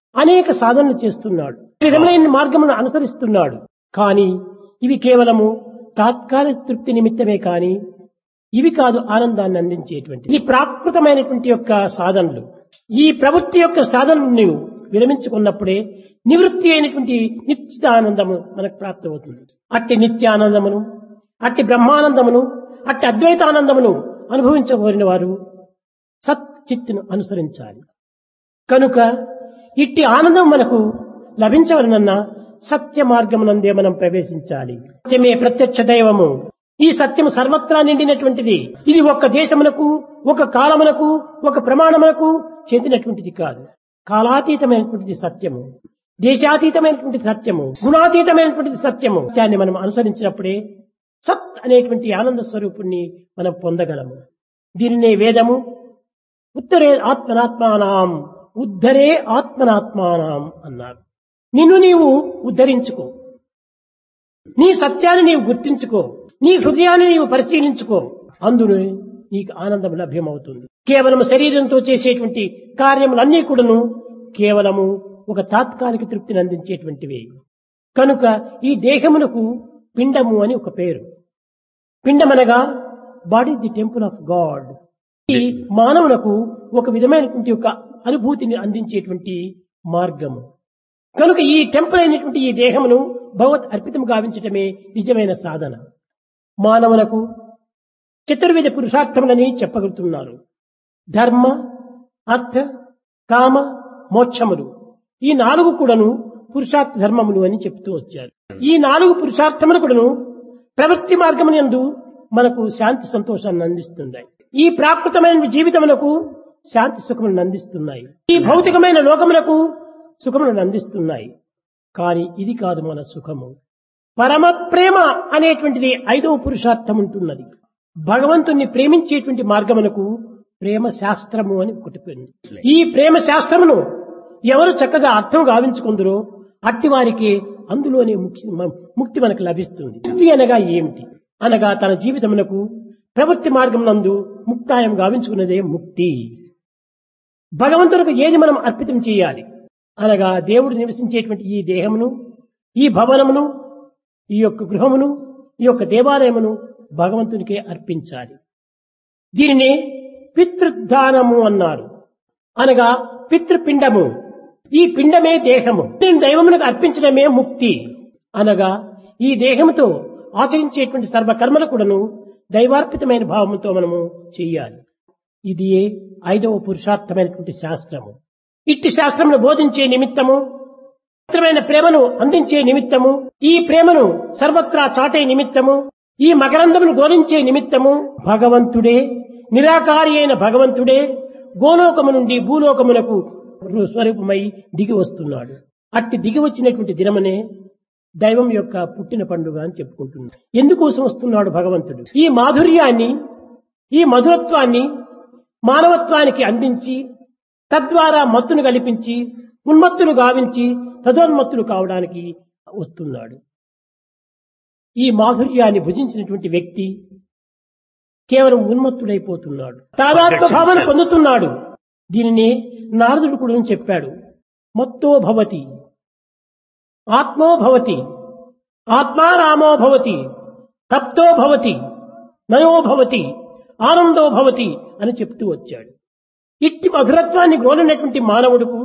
అనేక సాధనలు చేస్తున్నాడు విధములైన మార్గమును అనుసరిస్తున్నాడు కానీ ఇవి కేవలము తాత్కాలిక తృప్తి నిమిత్తమే కాని ఇవి కాదు ఆనందాన్ని అందించేటువంటి ఇది ప్రాకృతమైనటువంటి యొక్క సాధనలు ఈ ప్రవృత్తి యొక్క సాధనను విరమించుకున్నప్పుడే నివృత్తి అయినటువంటి నిత్య ఆనందము మనకు ప్రాప్తమవుతుంది అట్టి నిత్యానందమును అట్టి బ్రహ్మానందమును అట్టి అద్వైతానందమును అనుభవించబోరిన వారు సత్ చిత్తును అనుసరించాలి కనుక ఇట్టి ఆనందం మనకు లభించవలనన్న సత్య మార్గమునందే మనం ప్రవేశించాలి సత్యమే ప్రత్యక్ష దైవము ఈ సత్యము సర్వత్రా నిండినటువంటిది ఇది ఒక దేశమునకు ఒక కాలమునకు ఒక ప్రమాణమునకు చెందినటువంటిది కాదు కాలాతీతమైనటువంటిది సత్యము దేశాతీతమైనటువంటి సత్యము గుణాతీతమైనటువంటిది సత్యము దాన్ని మనం అనుసరించినప్పుడే సత్ అనేటువంటి ఆనంద స్వరూపుణ్ణి మనం పొందగలము దీనినే వేదము ఉత్తరే ఆత్మనాత్మానాం ఉద్ధరే ఆత్మనాత్మానాం అన్నారు నిన్ను నీవు ఉద్ధరించుకో నీ సత్యాన్ని నీవు గుర్తించుకో నీ హృదయాన్ని నీవు పరిశీలించుకో అందులో నీకు ఆనందం లభ్యమవుతుంది కేవలం శరీరంతో చేసేటువంటి కార్యములన్నీ కూడాను కేవలము ఒక తాత్కాలిక తృప్తిని అందించేటువంటివే కనుక ఈ దేహమునకు పిండము అని ఒక పేరు పిండమనగా body the temple of God ఈ మానవులకు ఒక విధమైనటువంటి ఒక అనుభూతిని అందించేటువంటి మార్గము కనుక ఈ టెంపుల్ అయినటువంటి ఈ దేహమును భగవత్ అర్పితం గావించటమే నిజమైన సాధన మానవులకు చతుర్విధ పురుషార్థములని చెప్పగలుగుతున్నారు ధర్మ అర్థ కామ మోక్షములు ఈ నాలుగు కూడాను పురుషార్థ ధర్మములు అని చెప్తూ వచ్చారు ఈ నాలుగు పురుషార్థములు కూడాను ప్రవృత్తి మార్గమునందు మనకు శాంతి సంతోషాన్ని అందిస్తున్నాయి ఈ ప్రాకృతమైన జీవితములకు శాంతి సుఖములను అందిస్తున్నాయి ఈ భౌతికమైన లోకములకు సుఖములను అందిస్తున్నాయి కానీ ఇది కాదు మన సుఖము పరమ ప్రేమ అనేటువంటిది ఐదవ పురుషార్థం ఉంటున్నది భగవంతుణ్ణి ప్రేమించేటువంటి మార్గమునకు ప్రేమ శాస్త్రము అని ఒకటి పేరు. ఈ ప్రేమ శాస్త్రమును ఎవరు చక్కగా అర్థం గావించుకుందరో అట్టి వారికి అందులోనే ముక్తి ముక్తి మనకు లభిస్తుంది ముక్తి అనగా ఏమిటి అనగా తన జీవితమునకు ప్రవృత్తి మార్గం నందు ముక్తాయం గావించుకున్నదే ముక్తి భగవంతునికి ఏది మనం అర్పితం చేయాలి అనగా దేవుడు నివసించేటువంటి ఈ దేహమును ఈ భవనమును ఈ యొక్క గృహమును ఈ యొక్క దేవాలయమును భగవంతునికే అర్పించాలి దీనిని పితృదానము అన్నారు అనగా పితృపిండము ఈ పిండమే దేహము దీని దైవమునకు అర్పించడమే ముక్తి అనగా ఈ దేహముతో ఆచరించేటువంటి సర్వకర్మలు కూడాను దైవార్పితమైన భావముతో మనము చెయ్యాలి ఇది ఐదవ పురుషార్థమైనటువంటి శాస్త్రము ఇట్టి శాస్త్రమును బోధించే నిమిత్తము పవిత్రమైన ప్రేమను అందించే నిమిత్తము ఈ ప్రేమను సర్వత్రా చాటే నిమిత్తము ఈ మకరందమును గోలించే నిమిత్తము భగవంతుడే నిరాకారి అయిన భగవంతుడే గోలోకము నుండి భూలోకమునకు స్వరూపమై దిగి వస్తున్నాడు అట్టి దిగి వచ్చినటువంటి దినమనే దైవం యొక్క పుట్టిన పండుగ అని చెప్పుకుంటున్నాడు ఎందుకోసం వస్తున్నాడు భగవంతుడు ఈ మాధుర్యాన్ని ఈ మధురత్వాన్ని మానవత్వానికి అందించి తద్వారా మత్తును కల్పించి ఉన్మత్తులు గావించి తదోన్మత్తులు కావడానికి వస్తున్నాడు ఈ మాధుర్యాన్ని భుజించినటువంటి వ్యక్తి కేవలం ఉన్మత్తుడైపోతున్నాడు తాదాత్మ భావన పొందుతున్నాడు దీనిని నారదుడు కూడా చెప్పాడు మత్తో భవతి ఆత్మో భవతి ఆత్మారామో భవతి తప్తో భవతి నయో భవతి ఆనందో భవతి అని చెప్తూ వచ్చాడు ఇట్టి మధురత్వాన్ని గ్రోలినటువంటి మానవుడుకు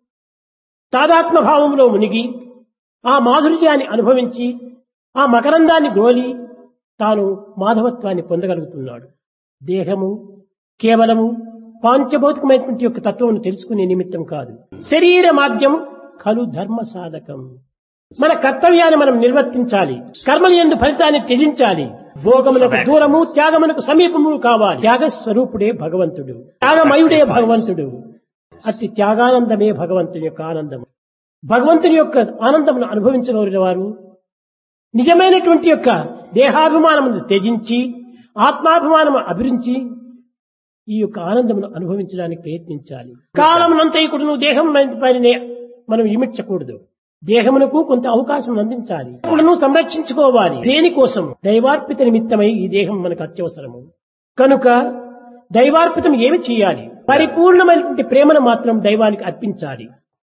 తాదాత్మ భావంలో మునిగి ఆ మాధుర్యాన్ని అనుభవించి ఆ మకరందాన్ని గ్రోలి తాను మాధవత్వాన్ని పొందగలుగుతున్నాడు దేహము కేవలము పాంచభౌతికమైనటువంటి యొక్క తత్వమును తెలుసుకునే నిమిత్తం కాదు శరీర మాధ్యం ఖలు ధర్మ సాధకం మన కర్తవ్యాన్ని మనం నిర్వర్తించాలి కర్మలు ఎందు ఫలితాన్ని త్యజించాలి భోగములకు దూరము త్యాగమునకు సమీపము కావాలి త్యాగ స్వరూపుడే భగవంతుడు త్యాగమయుడే భగవంతుడు అట్టి త్యాగానందమే భగవంతుని యొక్క ఆనందం భగవంతుని యొక్క ఆనందమును అనుభవించగలిగిన వారు నిజమైనటువంటి యొక్క దేహాభిమానమును త్యజించి ఆత్మాభిమానము అభిరించి ఈ యొక్క ఆనందమును అనుభవించడానికి ప్రయత్నించాలి కాలమునంతైకుడును దేహం పైననే మనం ఇమిడ్చకూడదు దేహమునకు కొంత అవకాశం అందించాలి ఇప్పుడును సంరక్షించుకోవాలి దేనికోసం దైవార్పిత నిమిత్తమై ఈ దేహం మనకు అత్యవసరము కనుక దైవార్పితం ఏమి చేయాలి పరిపూర్ణమైనటువంటి ప్రేమను మాత్రం దైవానికి అర్పించాలి